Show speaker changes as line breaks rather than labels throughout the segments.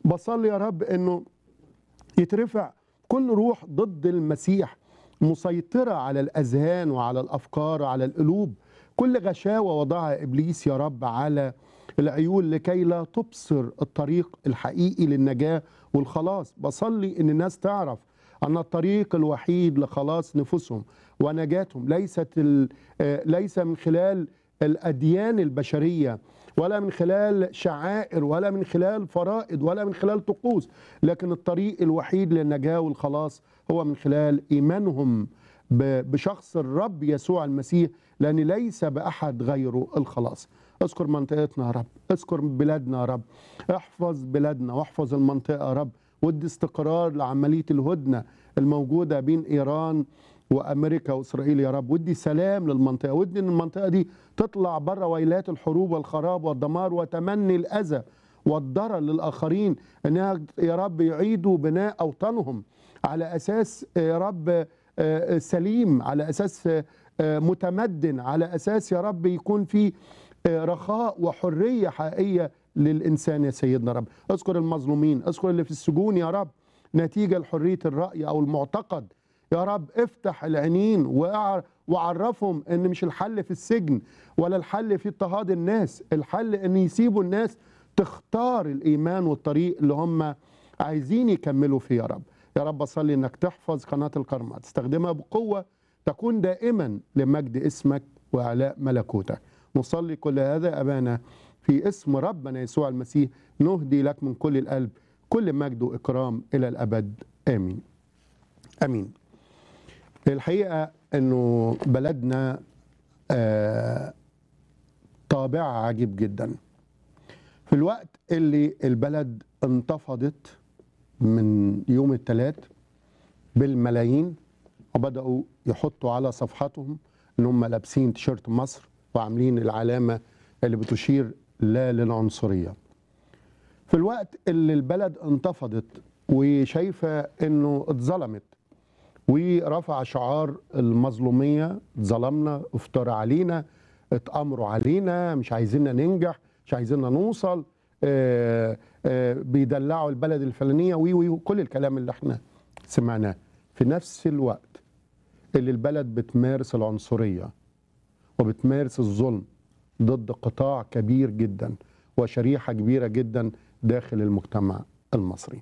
بصلي يا رب انه يترفع كل روح ضد المسيح مسيطرة على الأذهان وعلى الأفكار وعلى القلوب كل غشاوة وضعها إبليس يا رب على العيون لكي لا تبصر الطريق الحقيقي للنجاة والخلاص بصلي إن الناس تعرف أن الطريق الوحيد لخلاص نفوسهم ونجاتهم ليست ال- آه، ليس من خلال الأديان البشرية ولا من خلال شعائر ولا من خلال فرائض ولا من خلال طقوس لكن الطريق الوحيد للنجاة والخلاص هو من خلال إيمانهم ب- بشخص الرب يسوع المسيح لأن ليس بأحد غيره الخلاص اذكر منطقتنا يا رب اذكر بلادنا يا رب احفظ بلادنا واحفظ المنطقة يا رب ودي استقرار لعملية الهدنة الموجودة بين إيران وامريكا واسرائيل يا رب ودي سلام للمنطقه ودي ان المنطقه دي تطلع بره ويلات الحروب والخراب والدمار وتمني الاذى والضرر للاخرين انها يا رب يعيدوا بناء اوطانهم على اساس يا رب آه، سليم على اساس آه، متمدن على اساس يا رب يكون في آه، رخاء وحريه حقيقيه للانسان يا سيدنا رب اذكر المظلومين اذكر اللي في السجون يا رب نتيجه لحريه الراي او المعتقد يا رب افتح العينين وأع- وعرفهم ان مش الحل في السجن ولا الحل في اضطهاد الناس الحل ان يسيبوا الناس تختار الايمان والطريق اللي هم عايزين يكملوا فيه يا رب يا رب اصلي انك تحفظ قناه الكرمة تستخدمها بقوه تكون دائما لمجد اسمك واعلاء ملكوتك نصلي كل هذا ابانا في اسم ربنا يسوع المسيح نهدي لك من كل القلب كل مجد واكرام الى الابد امين امين الحقيقه انه بلدنا آه، طابعها عجيب جدا في الوقت اللي البلد انتفضت من يوم الثلاث بالملايين وبداوا يحطوا على صفحاتهم ان هم لابسين تيشيرت مصر وعاملين العلامه اللي بتشير لا للعنصريه في الوقت اللي البلد انتفضت وشايفه انه اتظلمت ورفع شعار المظلوميه ظلمنا افترى علينا اتامروا علينا مش عايزيننا ننجح مش عايزيننا نوصل آه، آه، بيدلعوا البلد الفلانيه وي وي كل الكلام اللي احنا سمعناه في نفس الوقت اللي البلد بتمارس العنصريه وبتمارس الظلم ضد قطاع كبير جدا وشريحه كبيره جدا داخل المجتمع المصري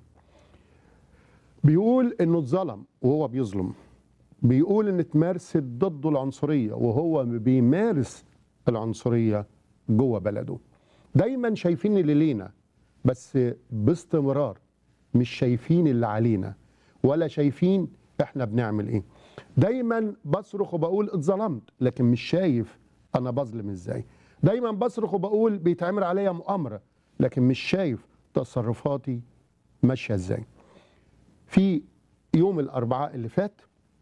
بيقول انه اتظلم وهو بيظلم بيقول ان اتمارست ضده العنصريه وهو بيمارس العنصريه جوه بلده دايما شايفين اللي لينا بس باستمرار مش شايفين اللي علينا ولا شايفين احنا بنعمل ايه دايما بصرخ وبقول اتظلمت لكن مش شايف انا بظلم ازاي دايما بصرخ وبقول بيتعمل عليا مؤامره لكن مش شايف تصرفاتي ماشيه ازاي في يوم الاربعاء اللي فات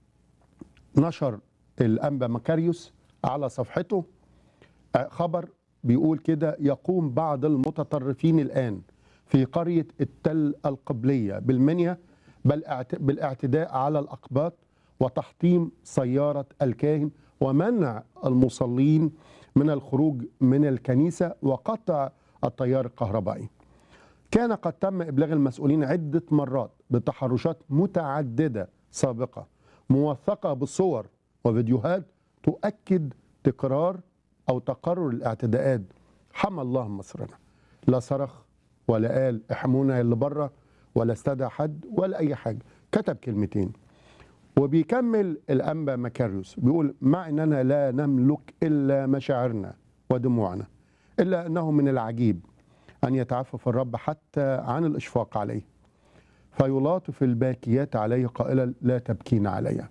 نشر الانبا مكاريوس على صفحته آه، خبر بيقول كده يقوم بعض المتطرفين الان في قريه التل القبليه بالمنيا بل اعت- بالاعتداء على الاقباط وتحطيم سياره الكاهن ومنع المصلين من الخروج من الكنيسه وقطع التيار الكهربائي كان قد تم ابلاغ المسؤولين عده مرات بتحرشات متعدده سابقه موثقه بصور وفيديوهات تؤكد تكرار او تقرر الاعتداءات حمى الله مصرنا لا صرخ ولا قال احمونا اللي بره ولا استدعى حد ولا اي حاجه كتب كلمتين وبيكمل الانبا مكاريوس بيقول مع اننا لا نملك الا مشاعرنا ودموعنا الا انه من العجيب ان يتعفف الرب حتى عن الاشفاق عليه فيلاطف الباكيات عليه قائلا لا تبكين علي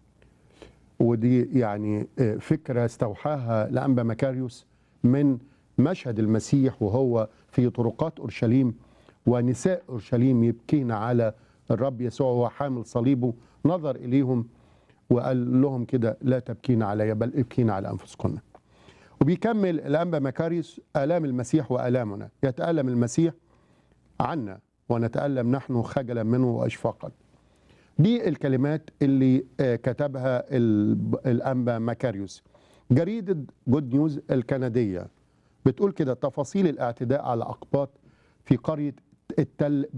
ودي يعني آه، فكره استوحاها لانبا مكاريوس من مشهد المسيح وهو في طرقات اورشليم ونساء اورشليم يبكين على الرب يسوع وهو حامل صليبه نظر اليهم وقال لهم كده لا تبكين علي بل ابكين على انفسكن وبيكمل الانبا مكاريوس الام المسيح والامنا يتالم المسيح عنا ونتالم نحن خجلا منه واشفاقا دي الكلمات اللي آه، كتبها ال- الانبا مكاريوس جريده جود نيوز الكنديه بتقول كده تفاصيل الاعتداء على اقباط في قريه التل